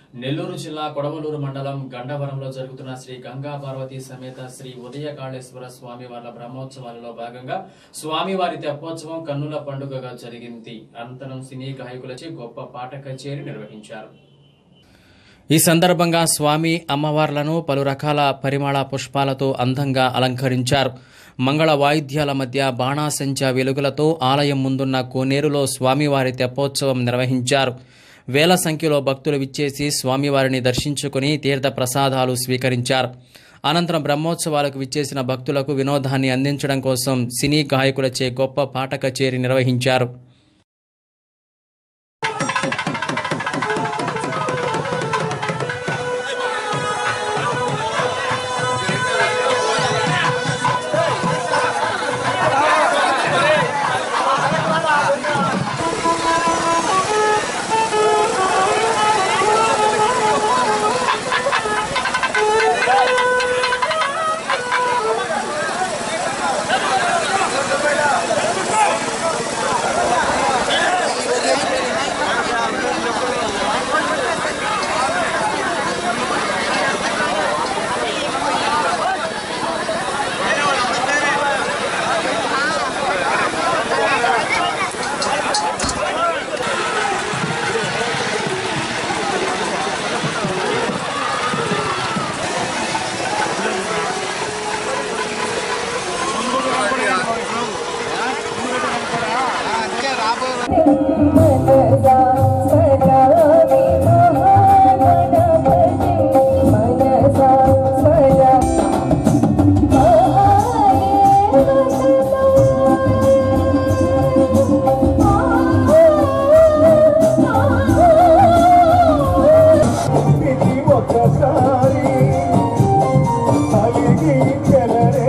నెల్లూరు జిల్లా కొడవలూరు మండలం గండవరంలో జరుగుతున్న శ్రీ గంగా పార్వతీ సమేత శ్రీ ఉదయకాళేశ్వర స్వామివార్ల బ్రహ్మోత్సవాలలో భాగంగా స్వామివారి తెప్పోత్సవం కన్నుల పండుగగా జరిగింది అనంతరం సినీ గాయకులచే గొప్ప పాట కచేరీ నిర్వహించారు ఈ సందర్భంగా స్వామి అమ్మవార్లను పలు రకాల పరిమళ పుష్పాలతో అందంగా అలంకరించారు మంగళ వాయిద్యాల మధ్య బాణాసంచా వెలుగులతో ఆలయం ముందున్న కోనేరులో స్వామివారి తెప్పోత్సవం నిర్వహించారు వేల సంఖ్యలో భక్తులు విచ్చేసి స్వామివారిని దర్శించుకుని తీర్థ ప్రసాదాలు స్వీకరించారు అనంతరం బ్రహ్మోత్సవాలకు విచ్చేసిన భక్తులకు వినోదాన్ని అందించడం కోసం సినీ గాయకులచే గొప్ప పాట కచేరీ నిర్వహించారు मनसा स्मरामि महागणपति मनसा स्मरा ఇది ఒకసారి అలిగి చెలరే